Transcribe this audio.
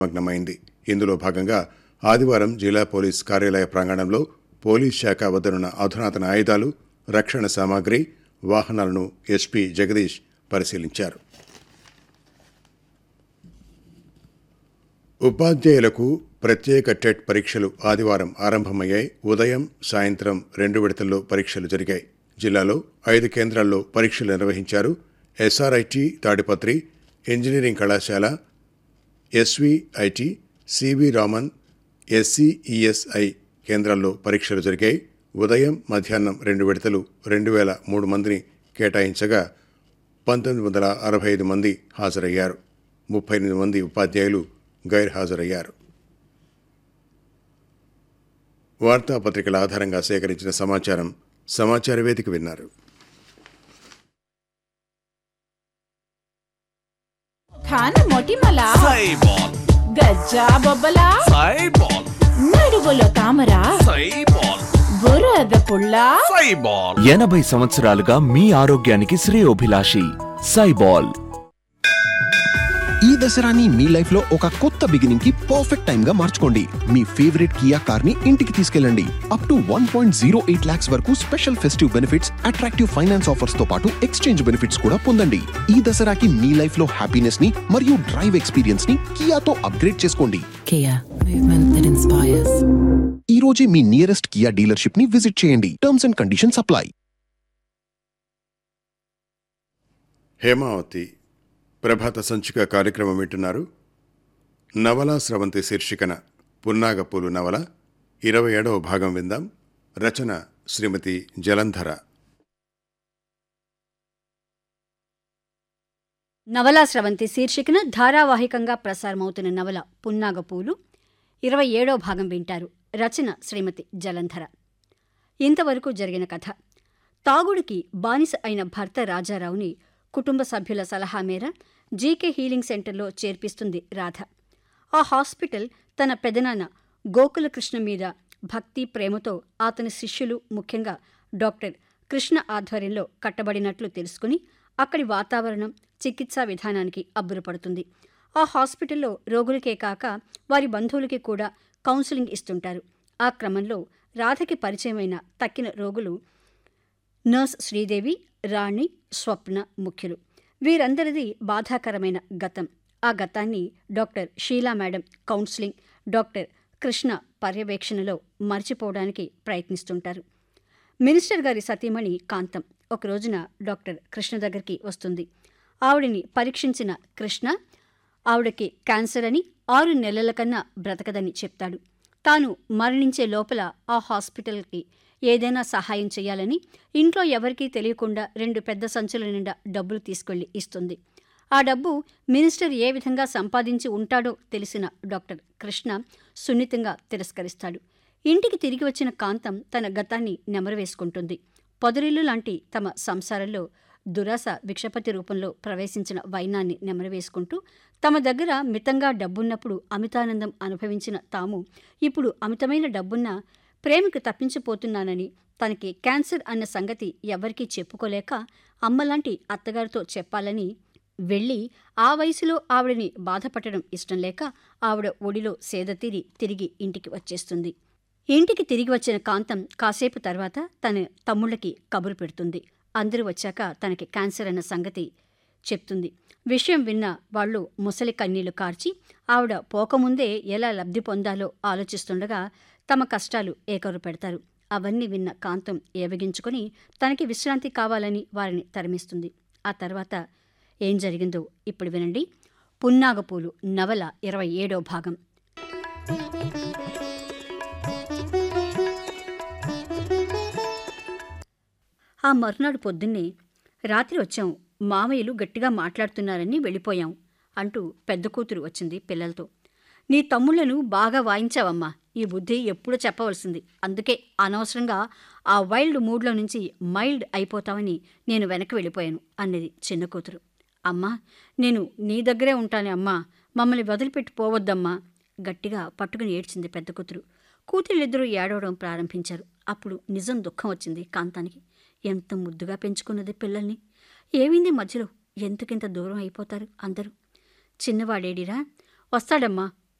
మగ్నమైంది ఇందులో భాగంగా ఆదివారం జిల్లా పోలీస్ కార్యాలయ ప్రాంగణంలో పోలీస్ శాఖ వద్దనున్న అధునాతన ఆయుధాలు రక్షణ సామాగ్రి వాహనాలను ఎస్పీ జగదీష్ పరిశీలించారు ఉపాధ్యాయులకు ప్రత్యేక టెట్ పరీక్షలు ఆదివారం ఆరంభమయ్యాయి ఉదయం సాయంత్రం రెండు విడతల్లో పరీక్షలు జరిగాయి జిల్లాలో ఐదు కేంద్రాల్లో పరీక్షలు నిర్వహించారు ఎస్ఆర్ఐటి తాడిపత్రి ఇంజనీరింగ్ కళాశాల ఎస్విఐటి సివి రామన్ ఎస్సీఈఎస్ఐ కేంద్రాల్లో పరీక్షలు జరిగాయి ఉదయం మధ్యాహ్నం రెండు విడతలు రెండు వేల మూడు మందిని కేటాయించగా పంతొమ్మిది వందల అరవై ఐదు మంది హాజరయ్యారు ముప్పై ఎనిమిది మంది ఉపాధ్యాయులు గైర్హాజరయ్యారు వార్తాపత్రికల ఆధారంగా సేకరించిన సమాచారం సమాచార వేదిక విన్నారు ఖాన్ మొటిమల సైబాల్ గజ్జా బొబ్బల సైబాల్ నడువులో తామర సైబాల్ బురద పుల్ల సైబాల్ ఎనభై సంవత్సరాలుగా మీ ఆరోగ్యానికి శ్రేయోభిలాషి సైబాల్ ఈ దసరాని మీ లైఫ్ లో ఒక కొత్త బిగినింగ్ కి పర్ఫెక్ట్ టైం గా మార్చుకోండి మీ ఫేవరెట్ కియా కార్ ని ఇంటికి తీసుకెళ్ళండి up to one point zero eight lakhs వరకు special festive benefits attractive finance offers తో పాటు ఎక్స్చేంజ్ బెనిఫిట్స్ కూడా పొందండి ఈ దసరాకి మీ లైఫ్ లో హ్యాపీనెస్ ని మరియు డ్రైవ్ ఎక్స్పీరియన్స్ ని కియాతో అప్గ్రేడ్ చేసుకోండి Kia, movement that inspires. ఈ రోజే మీ నియరెస్ట్ కియా డీలర్షిప్ ని విజిట్ చేయండి terms and conditions apply Hemavathi ప్రభాత సంచిక కార్యక్రమం వింటున్నారు నవలా స్రవంతి శీర్షికన పున్నాగపూలు నవల ఇరవై ఏడవ భాగం విందాం రచన శ్రీమతి జలంధర నవలా స్రవంతి శీర్షికన ధారావాహికంగా ప్రసారమవుతున్న నవల పున్నాగపూలు ఇరవై ఏడో భాగం వింటారు రచన శ్రీమతి జలంధర ఇంతవరకు జరిగిన కథ తాగుడికి బానిస అయిన భర్త రాజారావుని కుటుంబ సభ్యుల సలహా మేర జీకే హీలింగ్ సెంటర్లో చేర్పిస్తుంది రాధ ఆ హాస్పిటల్ తన పెదనాన్న గోకులకృష్ణ మీద భక్తి ప్రేమతో అతని శిష్యులు ముఖ్యంగా డాక్టర్ కృష్ణ ఆధ్వర్యంలో కట్టబడినట్లు తెలుసుకుని అక్కడి వాతావరణం చికిత్సా విధానానికి అబ్బురపడుతుంది ఆ హాస్పిటల్లో రోగులకే కాక వారి బంధువులకి కూడా కౌన్సిలింగ్ ఇస్తుంటారు ఆ క్రమంలో రాధకి పరిచయమైన తక్కిన రోగులు నర్స్ శ్రీదేవి రాణి స్వప్న ముఖ్యులు వీరందరిది బాధాకరమైన గతం ఆ గతాన్ని doctor Sheela madam counselling doctor Krishna పర్యవేక్షణలో మర్చిపోవడానికి ప్రయత్నిస్తుంటారు మినిస్టర్ గారి సతీమణి కాంతం ఒక రోజున డాక్టర్ కృష్ణ దగ్గరికి వస్తుంది ఆవిడని పరీక్షించిన కృష్ణ ఆవిడకి క్యాన్సర్ అని ఆరు నెలల కన్నా బ్రతకదని చెప్తాడు తాను మరణించే లోపల ఆ హాస్పిటల్కి ఏదైనా సహాయం చేయాలని ఇంట్లో ఎవరికీ తెలియకుండా రెండు పెద్ద సంచుల నిండా డబ్బులు తీసుకెళ్లి ఇస్తుంది ఆ డబ్బు మినిస్టర్ ఏ విధంగా సంపాదించి ఉంటాడో తెలిసిన డాక్టర్ కృష్ణ సున్నితంగా తిరస్కరిస్తాడు ఇంటికి తిరిగి వచ్చిన కాంతం తన గతాన్ని నెమరవేసుకుంటుంది పొదరిల్లు లాంటి తమ సంసారంలో దురాశ విక్షపతి రూపంలో ప్రవేశించిన వైనాన్ని నెమరవేసుకుంటూ తమ దగ్గర మితంగా డబ్బున్నప్పుడు అమితానందం అనుభవించిన తాము ఇప్పుడు అమితమైన డబ్బున్న ప్రేమకు తప్పించిపోతున్నానని తనకి క్యాన్సర్ అన్న సంగతి ఎవరికీ చెప్పుకోలేక అమ్మలాంటి అత్తగారితో చెప్పాలని వెళ్ళి ఆ వయసులో ఆవిడని బాధపడడం ఇష్టం లేక ఆవిడ ఒడిలో సేదతీరి తిరిగి ఇంటికి వచ్చేస్తుంది ఇంటికి తిరిగి వచ్చిన కాంతం కాసేపు తర్వాత తన తమ్ముళ్ళకి కబురు పెడుతుంది అందరూ వచ్చాక తనకి క్యాన్సర్ అన్న సంగతి చెప్తుంది విషయం విన్న వాళ్ళు ముసలి కన్నీళ్లు కార్చి ఆవిడ పోకముందే ఎలా లబ్ధి పొందాలో ఆలోచిస్తుండగా తమ కష్టాలు ఏకరు పెడతారు అవన్నీ విన్న కాంతం ఏవగించుకొని తనకి విశ్రాంతి కావాలని వారిని తరిమిస్తుంది ఆ తర్వాత ఏం జరిగిందో ఇప్పుడు వినండి పున్నాగపూలు నవల ఇరవై ఏడో భాగం ఆ మర్నాడు పొద్దున్నే రాత్రి వచ్చాం మామయ్యలు గట్టిగా మాట్లాడుతున్నారని వెళ్ళిపోయాం అంటూ పెద్ద కూతురు వచ్చింది పిల్లలతో నీ తమ్ముళ్లను బాగా వాయించావమ్మా ఈ బుద్ధి ఎప్పుడూ చెప్పవలసింది అందుకే అనవసరంగా ఆ వైల్డ్ మూడ్లో నుంచి మైల్డ్ అయిపోతావని నేను వెనక్కి వెళ్ళిపోయాను అన్నది చిన్న కూతురు అమ్మా నేను నీ దగ్గరే ఉంటానే అమ్మా మమ్మల్ని వదిలిపెట్టి పోవద్దమ్మా గట్టిగా పట్టుకుని ఏడ్చింది పెద్ద కూతురు కూతుళ్ళిద్దరూ ఏడవడం ప్రారంభించారు అప్పుడు నిజం దుఃఖం వచ్చింది కాంతానికి ఎంత ముద్దుగా పెంచుకున్నది పిల్లల్ని ఏమైంది మధ్యలో ఎందుకింత దూరం అయిపోతారు అందరూ చిన్నవాడేడిరా వస్తాడమ్మా